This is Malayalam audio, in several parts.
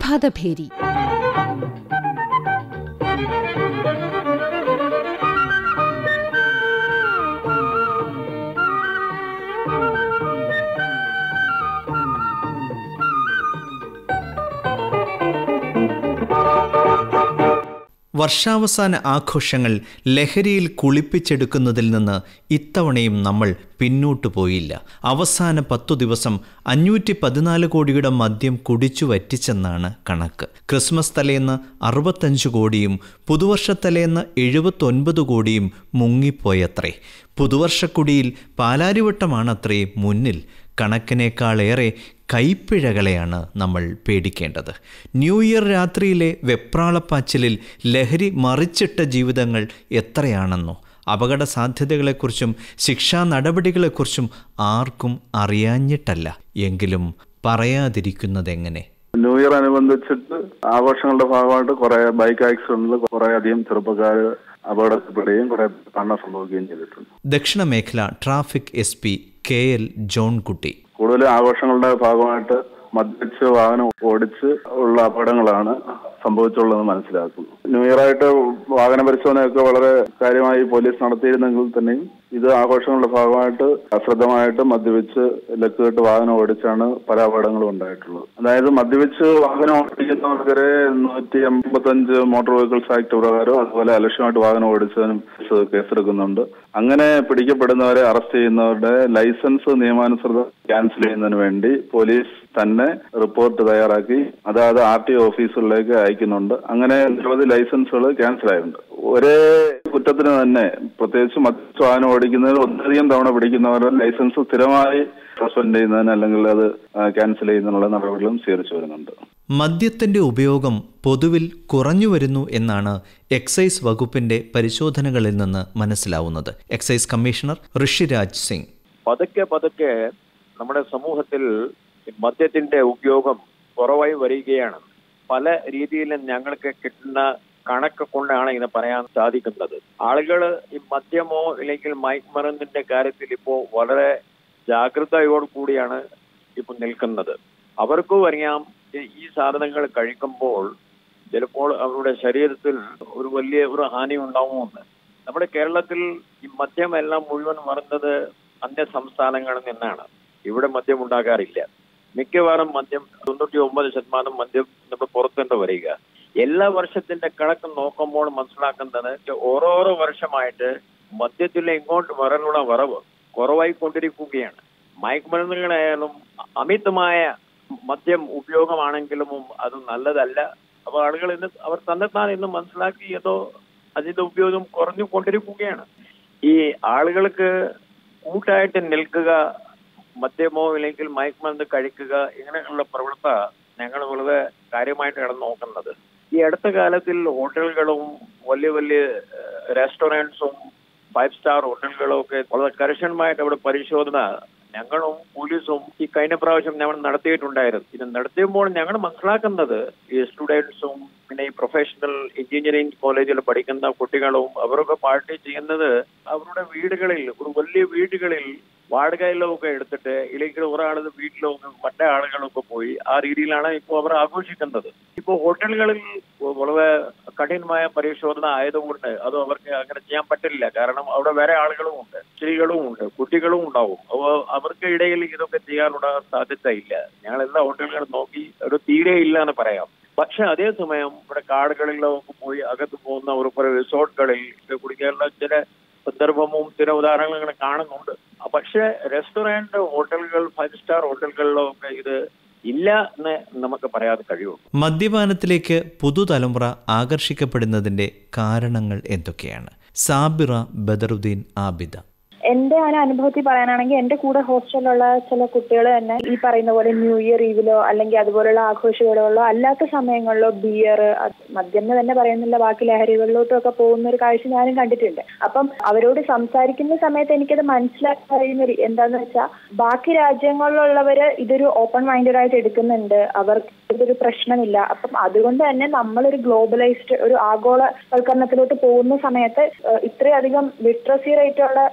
പ്രഭാതഭേരി വർഷാവസാന ആഘോഷങ്ങൾ ലഹരിയിൽ കുളിപ്പിച്ചെടുക്കുന്നതിൽ നിന്ന് ഇത്തവണയും നമ്മൾ പിന്നോട്ടു പോയില്ല അവസാന പത്തു ദിവസം അഞ്ഞൂറ്റി പതിനാല് കോടിയുടെ മദ്യം കുടിച്ചു വറ്റിച്ചെന്നാണ് കണക്ക് ക്രിസ്മസ് തലേന്ന് അറുപത്തഞ്ച് കോടിയും പുതുവർഷത്തലേന്ന് എഴുപത്തൊൻപത് കോടിയും മുങ്ങിപ്പോയത്രേ പുതുവർഷക്കുടിയിൽ പാലാരിവട്ടമാണത്രേ മുന്നിൽ കണക്കിനേക്കാളേറെ കൈപ്പിഴകളെയാണ് നമ്മൾ പേടിക്കേണ്ടത് ന്യൂ ഇയർ രാത്രിയിലെ വെപ്രാളപ്പാച്ചിലിൽ ലഹരി മറിച്ചിട്ട ജീവിതങ്ങൾ എത്രയാണെന്നോ അപകട സാധ്യതകളെക്കുറിച്ചും ശിക്ഷാ നടപടികളെക്കുറിച്ചും ആർക്കും അറിയാഞ്ഞിട്ടല്ല എങ്കിലും പറയാതിരിക്കുന്നതെങ്ങനെ ന്യൂ ഇയർ അനുബന്ധിച്ചിട്ട് ആഘോഷങ്ങളുടെ ഭാഗമായിട്ട് കുറെ ബൈക്ക് ആക്സിഡന്റിൽ കുറെ അധികം ചെറുപ്പക്കാർ അപകടത്തിൽപ്പെടുകയും കുറെ മരണം സംഭവിക്കുകയും ചെയ്തിട്ടുണ്ട് ദക്ഷിണ മേഖല traffic S P K L Johnkutty കൂടുതൽ ആഘോഷങ്ങളുടെ ഭാഗമായിട്ട് മദ്യപിച്ച് വാഹനം ഓടിച്ച് ഉള്ള അപകടങ്ങളാണ് സംഭവിച്ചുള്ളതെന്ന് മനസ്സിലാക്കുന്നു ന്യൂ ഇയർ ആയിട്ട് വാഹന പരിശോധനയൊക്കെ വളരെ കാര്യമായി പോലീസ് നടത്തിയിരുന്നെങ്കിൽ തന്നെയും ഇത് ആഘോഷങ്ങളുടെ ഭാഗമായിട്ട് അശ്രദ്ധമായിട്ട് മദ്യപിച്ച് ലക്കുകെട്ട് വാഹനം ഓടിച്ചാണ് പല അപകടങ്ങളും ഉണ്ടായിട്ടുള്ളത് അതായത് മദ്യപിച്ച് വാഹനം ഓടിക്കുന്നവർക്കെതിരെ നൂറ്റി എൺപത്തഞ്ച് മോട്ടോർ വെഹിക്കിൾസ് ആക്ട് പ്രകാരം അതുപോലെ അലക്ഷ്യമായിട്ട് വാഹനം ഓടിച്ചതിനും കേസ് കേസെടുക്കുന്നുണ്ട് അങ്ങനെ പിടിക്കപ്പെടുന്നവരെ അറസ്റ്റ് ചെയ്യുന്നവരുടെ ലൈസൻസ് നിയമാനുസൃതം ക്യാൻസൽ ചെയ്യുന്നതിന് വേണ്ടി പോലീസ് തന്നെ റിപ്പോർട്ട് തയ്യാറാക്കി അതായത് ആർ ടി ഓഫീസുകളിലേക്ക് അയക്കുന്നുണ്ട് അങ്ങനെ നിരവധി ലൈസൻസുകൾ ക്യാൻസൽ ആയിട്ടുണ്ട് ഒരേ കുറ്റത്തിന് തന്നെ പ്രത്യേകിച്ച് മദ്യപിച്ച് വാഹനം ഓടിക്കുന്നതിൽ ഒന്നധികം തവണ പിടിക്കുന്നവരുടെ ലൈസൻസ് സ്ഥിരമായി സസ്പെൻഡ് ചെയ്യുന്നതിന് അല്ലെങ്കിൽ അത് ക്യാൻസൽ ചെയ്യുന്നതിനുള്ള നടപടികളും സ്വീകരിച്ചു വരുന്നുണ്ട് മദ്യത്തിന്റെ ഉപയോഗം പൊതുവിൽ കുറഞ്ഞു വരുന്നു എന്നാണ് എക്സൈസ് വകുപ്പിന്റെ പരിശോധനകളിൽ നിന്ന് മനസ്സിലാവുന്നത് എക്സൈസ് കമ്മീഷണർ ഋഷിരാജ് സിംഗ് പതുക്കെ പതുക്കെ നമ്മുടെ സമൂഹത്തിൽ മദ്യത്തിന്റെ ഉപയോഗം കുറവായി വരികയാണ് പല രീതിയിലും ഞങ്ങൾക്ക് കിട്ടുന്ന കണക്ക് കൊണ്ടാണ് ഇത് പറയാൻ സാധിക്കുന്നത് ആളുകൾ ഈ മദ്യമോ അല്ലെങ്കിൽ മയക്കുമരുന്നിന്റെ കാര്യത്തിൽ ഇപ്പോൾ വളരെ ജാഗ്രതയോട് കൂടിയാണ് ഇപ്പൊ നിൽക്കുന്നത് അവർക്കും അറിയാം ഈ സാധനങ്ങൾ കഴിക്കുമ്പോൾ ചിലപ്പോൾ അവരുടെ ശരീരത്തിൽ ഒരു വലിയ ഒരു ഹാനി ഉണ്ടാവുമെന്ന് നമ്മുടെ കേരളത്തിൽ ഈ മദ്യം എല്ലാം മുഴുവൻ വരുന്നത് അന്യ സംസ്ഥാനങ്ങളിൽ നിന്നാണ് ഇവിടെ മദ്യം ഉണ്ടാകാറില്ല മിക്കവാറും മദ്യം തൊണ്ണൂറ്റി ഒമ്പത് ശതമാനം മദ്യം നമ്മൾ പുറത്തുനിന്ന് വരിക എല്ലാ വർഷത്തിന്റെ കണക്ക് നോക്കുമ്പോൾ മനസ്സിലാക്കുന്നത് ഓരോരോ വർഷമായിട്ട് മദ്യത്തിലെ ഇങ്ങോട്ട് വരാനുള്ള വറവ് കുറവായി കൊണ്ടിരിക്കുകയാണ് മയക്കുമരുന്നുകളായാലും അമിതമായ മദ്യം ഉപയോഗമാണെങ്കിലും അത് നല്ലതല്ല അപ്പൊ ആളുകൾ ഇന്ന് അവർ തന്നെത്താൻ ഇന്ന് മനസ്സിലാക്കി ഏതോ അതിന്റെ ഉപയോഗം കുറഞ്ഞു കൊണ്ടിരിക്കുകയാണ് ഈ ആളുകൾക്ക് കൂട്ടായിട്ട് നിൽക്കുക മദ്യമോ അല്ലെങ്കിൽ മയക്കുമരുന്ന് കഴിക്കുക ഇങ്ങനെയുള്ള പ്രവണത ഞങ്ങൾ വളരെ കാര്യമായിട്ടാണ് നോക്കുന്നത് ഈ അടുത്ത കാലത്തിൽ ഹോട്ടലുകളും വലിയ വലിയ റെസ്റ്റോറൻറ്റ്സും ഫൈവ് സ്റ്റാർ ഹോട്ടലുകളും ഒക്കെ വളരെ കർശനമായിട്ട് അവിടെ പരിശോധന ഞങ്ങളും പോലീസും ഈ കഴിഞ്ഞ പ്രാവശ്യം ഞങ്ങൾ നടത്തിയിട്ടുണ്ടായിരുന്നു ഇത് നടത്തിയപ്പോൾ ഞങ്ങൾ മനസ്സിലാക്കുന്നത് ഈ സ്റ്റുഡൻസും പിന്നെ ഈ പ്രൊഫഷണൽ എഞ്ചിനീയറിംഗ് കോളേജിൽ പഠിക്കുന്ന കുട്ടികളും അവരൊക്കെ പാർട്ടി ചെയ്യുന്നത് അവരുടെ വീടുകളിൽ ഒരു വലിയ വീടുകളിൽ വാടകയിലൊക്കെ എടുത്തിട്ട് ഇല്ലെങ്കിൽ ഒരാളത് വീട്ടിലോ മറ്റേ ആളുകളൊക്കെ പോയി ആ രീതിയിലാണ് ഇപ്പോൾ അവർ ആഘോഷിക്കുന്നത് ഇപ്പോൾ ഹോട്ടലുകളിൽ വളരെ കഠിനമായ പരിശോധന ആയതുകൊണ്ട് അത് അവർക്ക് അങ്ങനെ ചെയ്യാൻ പറ്റില്ല കാരണം അവിടെ വേറെ ആളുകളും ഉണ്ട് സ്ത്രീകളും ഉണ്ട് കുട്ടികളും ഉണ്ടാവും അപ്പോൾ അവർക്ക് ഇടയിൽ ഇതൊക്കെ ചെയ്യാനുള്ള സാധ്യത ഇല്ല ഞങ്ങൾ എല്ലാ ഹോട്ടലുകളും നോക്കി ഒരു തീരെ ഇല്ല എന്ന് പറയാം പക്ഷെ അതേസമയം ഇവിടെ കാടുകളിലൊക്കെ പോയി അകത്ത് പോകുന്ന ഒരു കുറെ റിസോർട്ടുകളിൽ കുടിക്കാനുള്ള ചില സന്ദർഭവും ചില ഉദാഹരണങ്ങൾ കാണുന്നുണ്ട് പക്ഷെ റെസ്റ്റോറന്റ് ഹോട്ടലുകൾ ഫൈവ് സ്റ്റാർ ഹോട്ടലുകളിലോ ഒക്കെ ഇത് ഇല്ല എന്ന് നമുക്ക് പറയാതെ കഴിയുള്ളൂ മദ്യപാനത്തിലേക്ക് പുതുതലമുറ ആകർഷിക്കപ്പെടുന്നതിന്റെ കാരണങ്ങൾ എന്തൊക്കെയാണ് സാബിറ ബദറുദ്ദീൻ ആബിദ എന്റെ ഒരു അനുഭവത്തിൽ പറയാനാണെങ്കിൽ എന്റെ കൂടെ ഹോസ്റ്റലിലുള്ള ചില കുട്ടികൾ തന്നെ ഈ പറയുന്ന പോലെ ന്യൂ ഇയർ ഈവിലോ അല്ലെങ്കിൽ അതുപോലുള്ള ആഘോഷവേളകളിലോ അല്ലാത്ത സമയങ്ങളിലോ ബിയർ മദ്യം എന്ന് തന്നെ പറയുന്നില്ല ബാക്കി ലഹരികളിലോട്ടും ഒക്കെ പോകുന്ന ഒരു കാഴ്ച ഞാനും കണ്ടിട്ടുണ്ട് അപ്പം അവരോട് സംസാരിക്കുന്ന സമയത്ത് എനിക്കത് മനസ്സിലാക്കാൻ കഴിയുന്ന ഒരു എന്താന്ന് വെച്ചാൽ ബാക്കി രാജ്യങ്ങളിലുള്ളവര് ഇതൊരു ഓപ്പൺ മൈൻഡഡ് ആയിട്ട് എടുക്കുന്നുണ്ട് അവർക്ക് ഇതൊരു പ്രശ്നമില്ല അപ്പം അതുകൊണ്ട് തന്നെ നമ്മളൊരു ഗ്ലോബലൈസ്ഡ് ഒരു ആഗോളവൽക്കരണത്തിലോട്ട് പോകുന്ന സമയത്ത് ഇത്രയധികം ലിറ്ററസി റേറ്റ് ഉള്ള കേരളത്തെ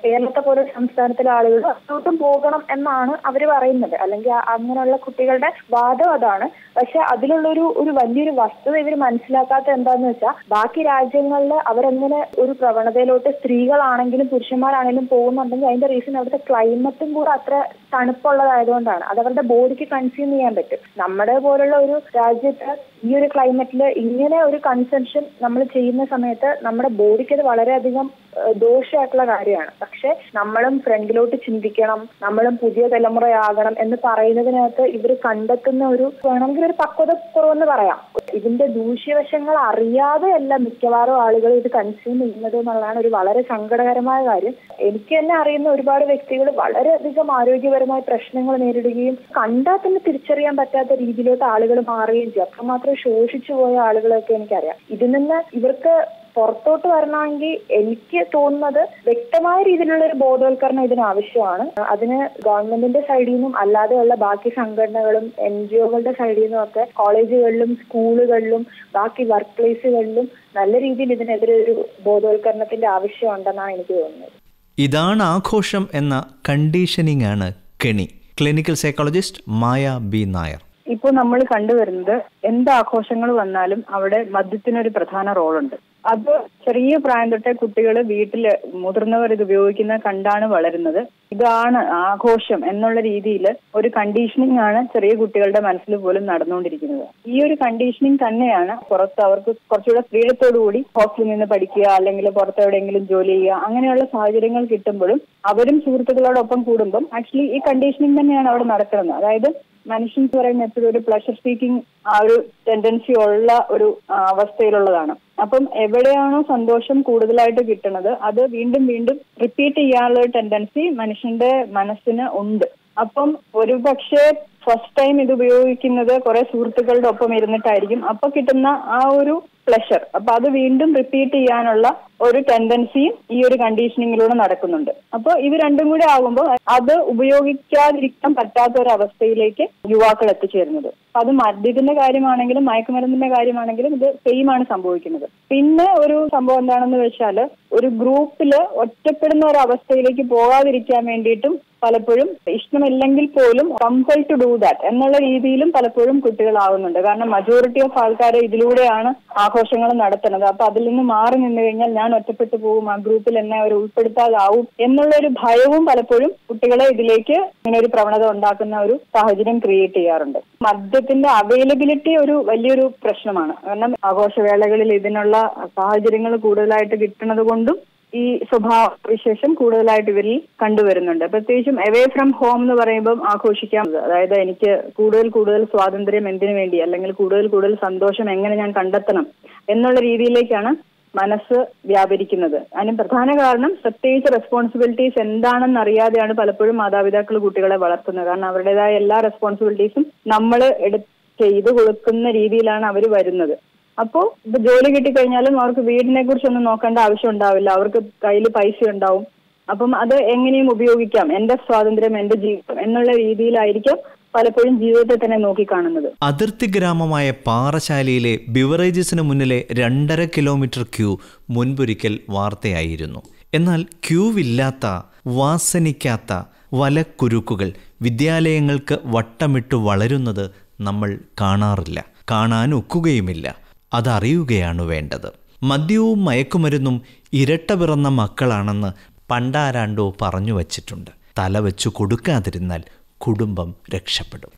പോലെ സംസ്ഥാനത്തിലെ ആളുകൾ അങ്ങോട്ടും പോകണം എന്നാണ് അവർ പറയുന്നത് അല്ലെങ്കിൽ ആ- അങ്ങനെയുള്ള കുട്ടികളുടെ വാദം അതാണ് പക്ഷെ അതിലുള്ള ഒരു ഒരു വലിയൊരു വസ്തുത ഇവർ മനസ്സിലാക്കാത്ത എന്താന്ന് വെച്ചാൽ ബാക്കി രാജ്യങ്ങളിൽ അവരെങ്ങനെ ഒരു പ്രവണതയിലോട്ട് സ്ത്രീകളാണെങ്കിലും പുരുഷന്മാരാണെങ്കിലും പോകുന്നുണ്ടെങ്കിൽ അതിന്റെ റീസൺ അവിടുത്തെ ക്ലൈമറ്റും കൂടെ അത്ര തണുപ്പുള്ളതായതുകൊണ്ടാണ് അത് അവരുടെ ബോഡിക്ക് കൺസ്യൂം ചെയ്യാൻ പറ്റും നമ്മുടെ പോലുള്ള ഒരു രാജ്യത്ത് ഈ ഒരു ക്ലൈമറ്റിൽ ഇങ്ങനെ ഒരു കൺസംഷൻ നമ്മൾ ചെയ്യുന്ന സമയത്ത് നമ്മുടെ ബോഡിക്ക് അത് വളരെയധികം ഏഹ്, ദോഷമായിട്ടുള്ള കാര്യമാണ് പക്ഷെ നമ്മളും ഫ്രണ്ടിലോട്ട് ചിന്തിക്കണം നമ്മളും പുതിയ തലമുറയാകണം എന്ന് പറയുന്നതിനകത്ത് ഇവർ കണ്ടെത്തുന്ന ഒരു വേണമെങ്കിൽ ഒരു പക്വത കുറവെന്ന് പറയാം ഇതിന്റെ ദൂഷ്യവശങ്ങൾ അറിയാതെ അല്ല മിക്കവാറും ആളുകൾ ഇത് കൺസ്യൂം ചെയ്യുന്നത് എന്നുള്ളതാണ് ഒരു വളരെ സങ്കടകരമായ കാര്യം എനിക്ക് തന്നെ അറിയുന്ന ഒരുപാട് വ്യക്തികൾ വളരെയധികം ആരോഗ്യപരമായ പ്രശ്നങ്ങൾ നേരിടുകയും കണ്ടാൽ തന്നെ തിരിച്ചറിയാൻ പറ്റാത്ത രീതിയിലോട്ട് ആളുകൾ മാറുകയും ചെയ്യും അത്രമാത്രം ശോഷിച്ചു പോയ ആളുകളൊക്കെ എനിക്കറിയാം ഇതിൽ നിന്ന് ഇവർക്ക് പുറത്തോട്ട് വരണമെങ്കിൽ എനിക്ക് തോന്നുന്നത് വ്യക്തമായ രീതിയിലുള്ള ഒരു ബോധവൽക്കരണം ഇതിന് ആവശ്യമാണ് അതിന് ഗവൺമെന്റിന്റെ സൈഡിൽ നിന്നും അല്ലാതെയുള്ള ബാക്കി സംഘടനകളും എൻ ജി ഒകളുടെ സൈഡിൽ നിന്നും ഒക്കെ കോളേജുകളിലും സ്കൂളുകളിലും ബാക്കി വർക്ക് പ്ലേസുകളിലും നല്ല രീതിയിൽ ഇതിനെതിരെ ഒരു ബോധവൽക്കരണത്തിന്റെ ആവശ്യമുണ്ടെന്നാണ് എനിക്ക് തോന്നുന്നത് ഇതാണ് ആഘോഷം എന്ന കണ്ടീഷനിങ് ആണ് കെണി clinical psychologist Maya B Nair ഇപ്പോൾ നമ്മൾ കണ്ടുവരുന്നത് എന്ത് ആഘോഷങ്ങൾ വന്നാലും അവിടെ മദ്യത്തിനൊരു പ്രധാന റോളുണ്ട് അത് ചെറിയ പ്രായം തൊട്ടേ കുട്ടികൾ വീട്ടിൽ മുതിർന്നവർ ഇത് ഉപയോഗിക്കുന്നത് കണ്ടാണ് വളരുന്നത് ഇതാണ് ആഘോഷം എന്നുള്ള രീതിയിൽ ഒരു കണ്ടീഷനിങ് ആണ് ചെറിയ കുട്ടികളുടെ മനസ്സിൽ പോലും നടന്നുകൊണ്ടിരിക്കുന്നത് ഈ ഒരു കണ്ടീഷനിങ് തന്നെയാണ് പുറത്ത് അവർക്ക് കുറച്ചുകൂടെ ഫ്രീഡത്തോടു കൂടി ഹോസ്റ്റലിൽ നിന്ന് പഠിക്കുക അല്ലെങ്കിൽ പുറത്ത് എവിടെയെങ്കിലും ജോലി ചെയ്യുക അങ്ങനെയുള്ള സാഹചര്യങ്ങൾ കിട്ടുമ്പോഴും അവരും സുഹൃത്തുക്കളോടൊപ്പം കൂടുമ്പം ആക്ച്വലി ഈ കണ്ടീഷനിങ് തന്നെയാണ് അവിടെ നടക്കുന്നത് അതായത് മനുഷ്യൻ എന്ന് പറയുന്ന എപ്പോഴും ഒരു പ്ലഷർ സീക്കിംഗ് ആ ഒരു ടെൻഡൻസി ഉള്ള ഒരു ആ, അവസ്ഥയിലുള്ളതാണ് അപ്പം എവിടെയാണോ സന്തോഷം കൂടുതലായിട്ട് കിട്ടുന്നത് അത് വീണ്ടും വീണ്ടും റിപ്പീറ്റ് ചെയ്യാനുള്ള ഒരു ടെൻഡൻസി മനുഷ്യന്റെ മനസ്സിന് ഉണ്ട് അപ്പം ഒരു പക്ഷേ ഫസ്റ്റ് ടൈം ഇത് ഉപയോഗിക്കുന്നത് കുറെ സുഹൃത്തുക്കളുടെ ഒപ്പം ഇരുന്നിട്ടായിരിക്കും അപ്പൊ കിട്ടുന്ന ആ ഒരു പ്ലഷർ അപ്പൊ അത് വീണ്ടും റിപ്പീറ്റ് ചെയ്യാനുള്ള ഒരു ടെൻഡൻസിയും ഈ ഒരു കണ്ടീഷനിങ്ങിലൂടെ നടക്കുന്നുണ്ട് അപ്പോൾ ഇത് രണ്ടും കൂടി ആകുമ്പോൾ അത് ഉപയോഗിക്കാതിരിക്കാൻ പറ്റാത്ത ഒരു അവസ്ഥയിലേക്ക് യുവാക്കൾ എത്തിച്ചേരുന്നത് അപ്പൊ അത് മദ്യത്തിന്റെ കാര്യമാണെങ്കിലും മയക്കുമരുന്നിന്റെ കാര്യമാണെങ്കിലും ഇത് സെയിം ആണ് സംഭവിക്കുന്നത് പിന്നെ ഒരു സംഭവം എന്താണെന്ന് വെച്ചാൽ ഒരു ഗ്രൂപ്പില് ഒറ്റപ്പെടുന്ന ഒരു അവസ്ഥയിലേക്ക് പോകാതിരിക്കാൻ വേണ്ടിയിട്ടും പലപ്പോഴും ഇഷ്ടമില്ലെങ്കിൽ പോലും കമ്പൽ ടു ഡു ദാറ്റ് എന്നുള്ള രീതിയിലും പലപ്പോഴും കുട്ടികളാവുന്നുണ്ട് കാരണം മജോറിറ്റി ഓഫ് ആൾക്കാർ ഇതിലൂടെയാണ് ആഘോഷങ്ങൾ നടത്തുന്നത് അപ്പൊ അതിൽ നിന്ന് മാറി നിന്ന് കഴിഞ്ഞാൽ ഞാൻ ഒറ്റപ്പെട്ടു പോകും ആ ഗ്രൂപ്പിൽ എന്നെ അവർ ഉൾപ്പെടുത്താതാവും എന്നുള്ള ഒരു ഭയവും പലപ്പോഴും കുട്ടികളെ ഇതിലേക്ക് ഇങ്ങനെ ഒരു പ്രവണത ഉണ്ടാക്കുന്ന ഒരു സാഹചര്യം ക്രിയേറ്റ് ചെയ്യാറുണ്ട് മദ്യത്തിന്റെ അവൈലബിലിറ്റി ഒരു വലിയൊരു പ്രശ്നമാണ് കാരണം ആഘോഷവേളകളിൽ ഇതിനുള്ള സാഹചര്യങ്ങൾ കൂടുതലായിട്ട് കിട്ടുന്നത് കൊണ്ടും ഈ സ്വഭാവ വിശേഷം കൂടുതലായിട്ട് ഇവരിൽ കണ്ടുവരുന്നുണ്ട് പ്രത്യേകിച്ചും അവേ ഫ്രം ഹോം എന്ന് പറയുമ്പോൾ ആഘോഷിക്കാം അതായത് എനിക്ക് കൂടുതൽ കൂടുതൽ സ്വാതന്ത്ര്യം എന്തിനു വേണ്ടി അല്ലെങ്കിൽ കൂടുതൽ കൂടുതൽ സന്തോഷം എങ്ങനെ ഞാൻ കണ്ടെത്തണം എന്നുള്ള രീതിയിലേക്കാണ് മനസ്സ് വ്യാപരിക്കുന്നത് അതിന് പ്രധാന കാരണം പ്രത്യേകിച്ച് റെസ്പോൺസിബിലിറ്റീസ് എന്താണെന്ന് അറിയാതെയാണ് പലപ്പോഴും മാതാപിതാക്കൾ കുട്ടികളെ വളർത്തുന്നത് കാരണം അവരുടേതായ എല്ലാ റെസ്പോൺസിബിലിറ്റീസും നമ്മൾ എടു ചെയ്തു കൊടുക്കുന്ന രീതിയിലാണ് അവർ വരുന്നത് അപ്പോൾ ഇപ്പൊ ജോലി കിട്ടിക്കഴിഞ്ഞാലും അവർക്ക് വീടിനെ കുറിച്ചൊന്നും നോക്കേണ്ട ആവശ്യം ഉണ്ടാവില്ല അവർക്ക് കയ്യിൽ പൈസ ഉണ്ടാവും അപ്പം അത് എങ്ങനെയും ഉപയോഗിക്കാം എന്റെ സ്വാതന്ത്ര്യം എന്റെ ജീവിതം എന്നുള്ള രീതിയിലായിരിക്കും പലപ്പോഴും ജീവിതത്തെ തന്നെ നോക്കിക്കാണുന്നത് അതിർത്തി ഗ്രാമമായ പാറശാലയിലെ ബിവറേജസിന് മുന്നിലെ രണ്ടര കിലോമീറ്റർ ക്യൂ മുൻപൊരിക്കൽ വാർത്തയായിരുന്നു എന്നാൽ ക്യൂവില്ലാത്ത വാസനിക്കാത്ത വലക്കുരുക്കുകൾ വിദ്യാലയങ്ങൾക്ക് വട്ടമിട്ട് വളരുന്നത് നമ്മൾ കാണാറില്ല കാണാൻ ഒക്കുകയുമില്ല അതറിയുകയാണ് വേണ്ടത് മദ്യവും മയക്കുമരുന്നും ഇരട്ട പിറന്ന മക്കളാണെന്ന് പണ്ടാരാണ്ടോ പറഞ്ഞു വച്ചിട്ടുണ്ട് തല വെച്ചു കൊടുക്കാതിരുന്നാൽ കുടുംബം രക്ഷപ്പെടും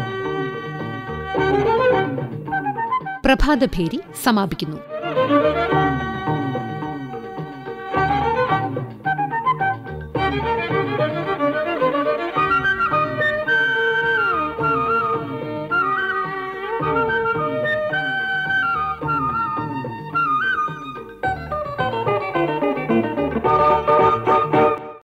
പ്രഭാതഭേരി സമാപിക്കുന്നു